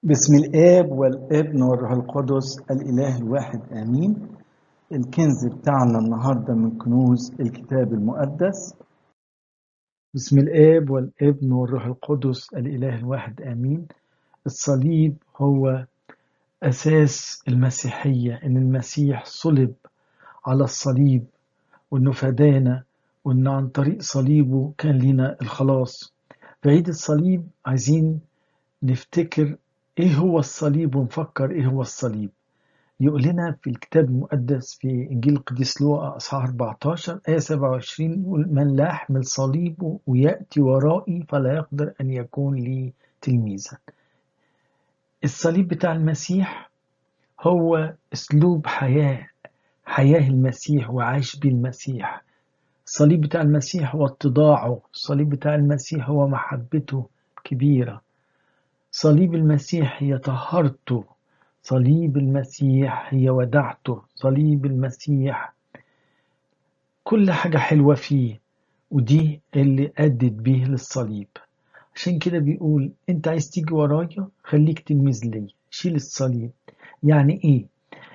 بسم الآب والابن والروح القدس الإله الواحد آمين الكنز بتاعنا النهاردة من كنوز الكتاب المقدس بسم الآب والابن والروح القدس الإله الواحد آمين الصليب هو أساس المسيحية إن المسيح صلب على الصليب وإنه فدانا وإن عن طريق صليبه كان لنا الخلاص في عيد الصليب عايزين نفتكر ايه هو الصليب ونفكر ايه هو الصليب يقول لنا في الكتاب المقدس في انجيل القديس لوقا اصحاح 14 ايه 27 يقول من لا يحمل صليبه وياتي ورائي فلا يقدر ان يكون لي تلميذا الصليب بتاع المسيح هو اسلوب حياه حياه المسيح وعاش بيه المسيح الصليب بتاع المسيح هو اتضاعه الصليب بتاع المسيح هو محبته كبيره صليب المسيح هي طهرته صليب المسيح هي ودعته صليب المسيح كل حاجة حلوة فيه ودي اللي أدت بيه للصليب عشان كده بيقول انت عايز تيجي ورايا خليك تلميذ لي شيل الصليب يعني ايه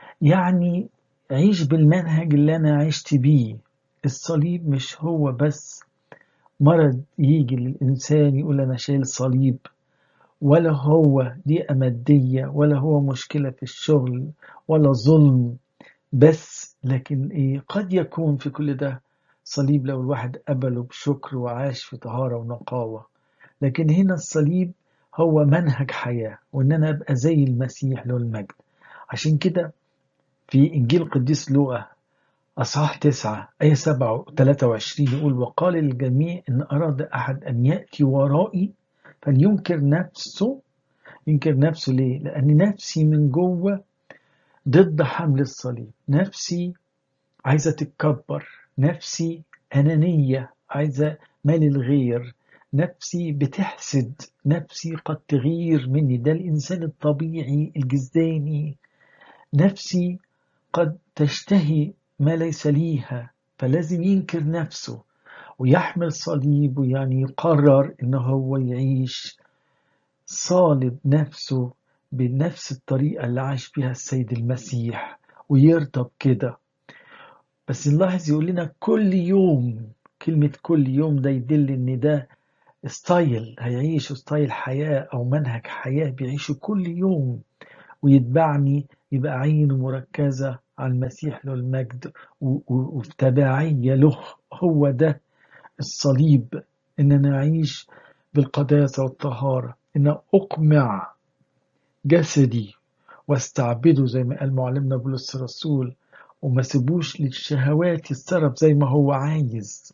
يعني عيش بالمنهج اللي انا عشت بيه الصليب مش هو بس مرض يجي للإنسان يقول أنا شايل صليب ولا هو ضيقة مادية ولا هو مشكلة في الشغل ولا ظلم بس لكن إيه قد يكون في كل ده صليب لو الواحد قبله بشكر وعاش في طهارة ونقاوة لكن هنا الصليب هو منهج حياة وإن أنا أبقى زي المسيح له المجد عشان كده في إنجيل قديس لوقا أصحاح تسعة آية سبعة وثلاثة وعشرين يقول وقال للجميع إن أراد أحد أن يأتي ورائي فلينكر نفسه ينكر نفسه ليه؟ لأن نفسي من جوه ضد حمل الصليب نفسي عايزة تتكبر نفسي أنانية عايزة مال الغير نفسي بتحسد نفسي قد تغير مني ده الإنسان الطبيعي الجزداني نفسي قد تشتهي ما ليس ليها فلازم ينكر نفسه ويحمل صليبه يعني يقرر ان هو يعيش صالب نفسه بنفس الطريقة اللي عاش بها السيد المسيح ويرضى بكده بس نلاحظ يقول لنا كل يوم كلمة كل يوم ده يدل ان ده ستايل هيعيشوا ستايل حياة او منهج حياة بيعيشوا كل يوم ويتبعني يبقى عينه مركزة على المسيح له المجد وفي تبعية له هو ده الصليب ان انا اعيش بالقداسة والطهارة ان اقمع جسدي واستعبده زي ما قال معلمنا بولس الرسول وما سيبوش للشهوات يتصرف زي ما هو عايز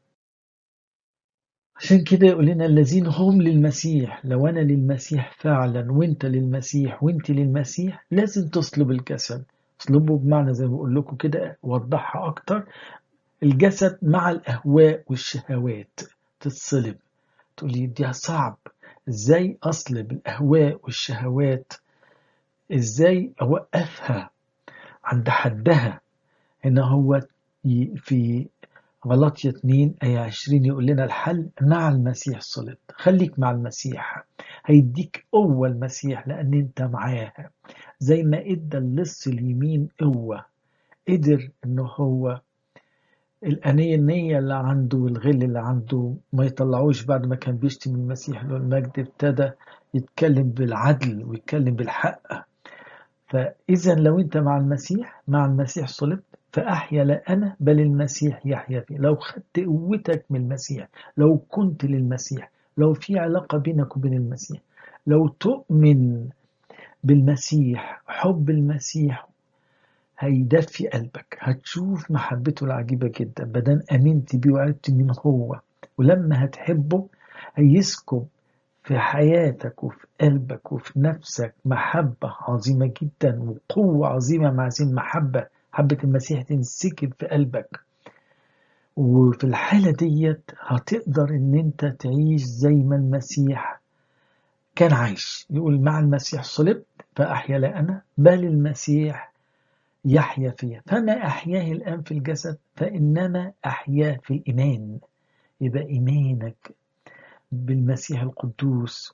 عشان كده يقول لنا الذين هم للمسيح لو انا للمسيح فعلا وانت للمسيح وانت للمسيح لازم تصلب الجسد اصلبه بمعنى زي ما بقول لكم كده وضحها اكتر الجسد مع الأهواء والشهوات تتصلب تقولي دي صعب ازاي أصلب الأهواء والشهوات ازاي أوقفها عند حدها إن هو في غلطية 2 آية 20 يقول لنا الحل مع المسيح صلب خليك مع المسيح هيديك قوة المسيح لأن أنت معاه زي ما إدى اللص اليمين قوة قدر إن هو الأنية النية اللي عنده والغل اللي عنده ما يطلعوش بعد ما كان بيشتم المسيح له المجد ابتدى يتكلم بالعدل ويتكلم بالحق فإذا لو أنت مع المسيح مع المسيح صلبت فأحيا لا أنا بل المسيح يحيا فيه لو خدت قوتك من المسيح لو كنت للمسيح لو في علاقة بينك وبين المسيح لو تؤمن بالمسيح حب المسيح هيدفي قلبك هتشوف محبته العجيبة جدا بدل أمنت بيه وعرفت مين هو ولما هتحبه هيسكب في حياتك وفي قلبك وفي نفسك محبة عظيمة جدا وقوة عظيمة مع زين محبة حبة المسيح تنسكب في قلبك وفي الحالة ديت هتقدر ان انت تعيش زي ما المسيح كان عايش يقول مع المسيح صلبت فأحيا لا أنا بل المسيح يحيا فيها فما أحياه الآن في الجسد فإنما أحياه في الإيمان يبقى إيمانك بالمسيح القدوس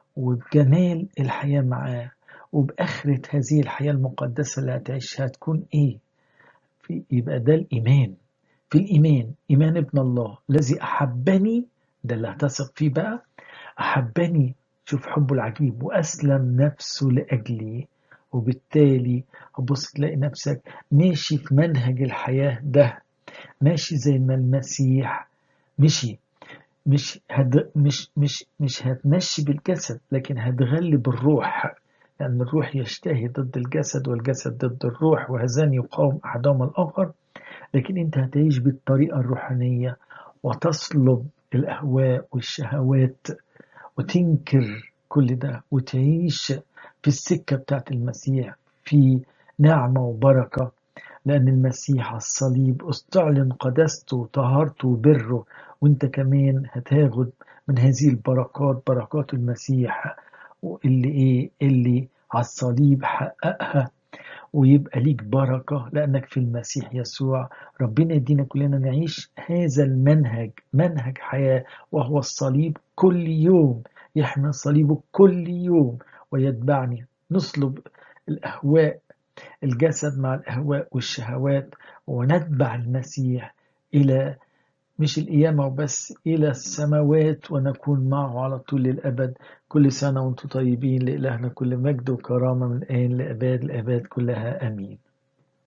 وبجمال الحياة معاه وبآخرة هذه الحياة المقدسة اللي هتعيشها هتكون إيه في يبقى ده الإيمان في الإيمان إيمان ابن الله الذي أحبني ده اللي هتثق فيه بقى أحبني شوف حبه العجيب وأسلم نفسه لأجلي وبالتالي هتبص تلاقي نفسك ماشي في منهج الحياة ده ماشي زي ما المسيح مشي مش هد مش مش مش هتمشي بالجسد لكن هتغلب الروح لأن الروح يشتهي ضد الجسد والجسد ضد الروح وهذان يقاوم أحدهما الآخر لكن أنت هتعيش بالطريقة الروحانية وتصلب الأهواء والشهوات وتنكر كل ده وتعيش في السكة بتاعت المسيح في نعمة وبركة لأن المسيح على الصليب استعلن قداسته وطهارته وبره وانت كمان هتاخد من هذه البركات بركات المسيح اللي ايه اللي على الصليب حققها ويبقى ليك بركة لأنك في المسيح يسوع ربنا يدينا كلنا نعيش هذا المنهج منهج حياة وهو الصليب كل يوم يحمل صليبه كل يوم ويتبعني نصلب الأهواء الجسد مع الأهواء والشهوات ونتبع المسيح إلى مش القيامة وبس إلى السماوات ونكون معه على طول الأبد كل سنة وانتم طيبين لإلهنا كل مجد وكرامة من الآن لأباد الآباد كلها آمين